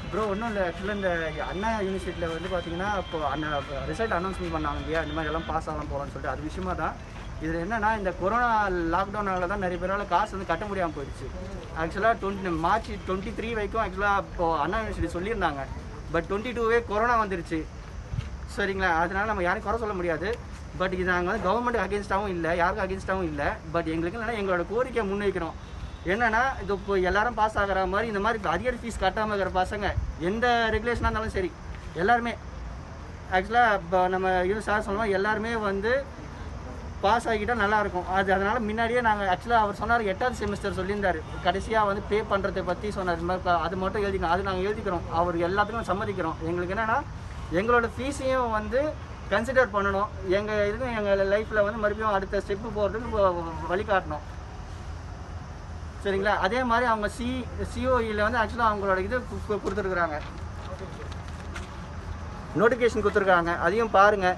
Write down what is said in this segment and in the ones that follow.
bro ஒன்றும் இல்லை ஆக்சுவலாக இந்த அண்ணா யூனிவர்சிட்டியில் வந்து பார்த்தீங்கன்னா இப்போ அந்த ரிசல்ட் அனௌன்ஸ்மெண்ட் பண்ணாங்க இல்லையா இந்த மாதிரி எல்லாம் பாஸ் ஆகலாம் போகலாம்னு சொல்லிட்டு அது விஷயமா தான் இதில் என்னன்னா இந்த கொரோனா லாக்டவுனால தான் நிறைய பேரால் காசு வந்து கட்ட முடியாமல் போயிடுச்சு ஆக்சுவலாக டுவெண்ட்டி மார்ச் டுவெண்ட்டி த்ரீ வரைக்கும் ஆக்சுவலாக இப்போ அண்ணா யூனிவர்சிட்டி சொல்லியிருந்தாங்க பட் டுவெண்ட்டி டூவே கொரோனா வந்துருச்சு சரிங்களா அதனால நம்ம யாரையும் குறை சொல்ல முடியாது பட் இது நாங்கள் வந்து கவர்மெண்ட் அகேன்ஸ்டாகவும் இல்லை யாருக்கும் அகேன்ஸ்டாகவும் இல்லை பட் எங்களுக்கு என்னன்னா எங்களோட கோரிக்கையை முன்வைக்கிறோம் என்னன்னா இது இப்போ எல்லாரும் பாஸ் ஆகிற மாதிரி இந்த மாதிரி அதிக ஃபீஸ் கட்டாமல் இருக்கிற பசங்க எந்த ரெகுலேஷனாக இருந்தாலும் சரி எல்லாருமே ஆக்சுவலாக இப்போ நம்ம இது சார் சொல்லுவோம் எல்லாருமே வந்து பாஸ் ஆகிட்டா நல்லா இருக்கும் அது அதனால முன்னாடியே நாங்கள் ஆக்சுவலாக அவர் சொன்னார் எட்டாவது செமிஸ்டர் சொல்லியிருந்தாரு கடைசியாக வந்து பே பண்ணுறதை பற்றி சொன்னார் இந்த மாதிரி ப- அது மட்டும் எழுதிக்கணும் அது நாங்கள் எழுதிக்கிறோம் அவர் எல்லாத்துக்கும் சம்மதிக்கிறோம் எங்களுக்கு என்னன்னா எங்களோட ஃபீஸையும் வந்து கன்சிடர் பண்ணணும் எங்கள் இதுக்கும் எங்கள் லைஃப்பில் வந்து மறுபடியும் அடுத்த ஸ்டெப்பு போகிறதுக்கு வழிகாட்டணும் சரிங்களா அதே மாதிரி அவங்க சி சிஓஇயில் வந்து ஆக்சுவலாக அவங்களோட இது கு- கு- கொடுத்துருக்குறாங்க நோட்டிஃபிகேஷன் கொடுத்துருக்காங்க அதையும் பாருங்கள்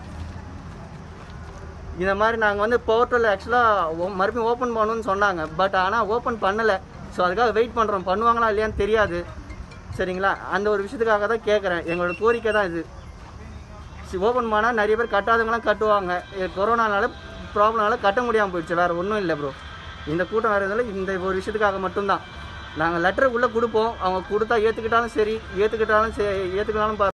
இந்த மாதிரி நாங்கள் வந்து போர்ட்டல் ஆக்சுவலாக மறுபடியும் ஓப்பன் பண்ணணும்னு சொன்னாங்க பட் ஆனால் ஓப்பன் பண்ணலை ஸோ அதுக்காக வெயிட் பண்ணுறோம் பண்ணுவாங்களா இல்லையான்னு தெரியாது சரிங்களா அந்த ஒரு விஷயத்துக்காக தான் கேட்குறேன் எங்களோட கோரிக்கை தான் இது ஓப்பன் பண்ணால் நிறைய பேர் கட்டாதவங்களாம் கட்டுவாங்க இது கொரோனானால ப்ராப்ளம்னால கட்ட முடியாமல் போயிடுச்சு வேறு ஒன்றும் இல்லை ப்ரோ இந்த கூட்டம் வேறு இதில் இந்த ஒரு விஷயத்துக்காக மட்டும்தான் நாங்கள் லெட்டர் உள்ளே கொடுப்போம் அவங்க கொடுத்தா ஏற்றுக்கிட்டாலும் சரி ஏற்றுக்கிட்டாலும் சரி ஏற்றுக்கிட்டாலும்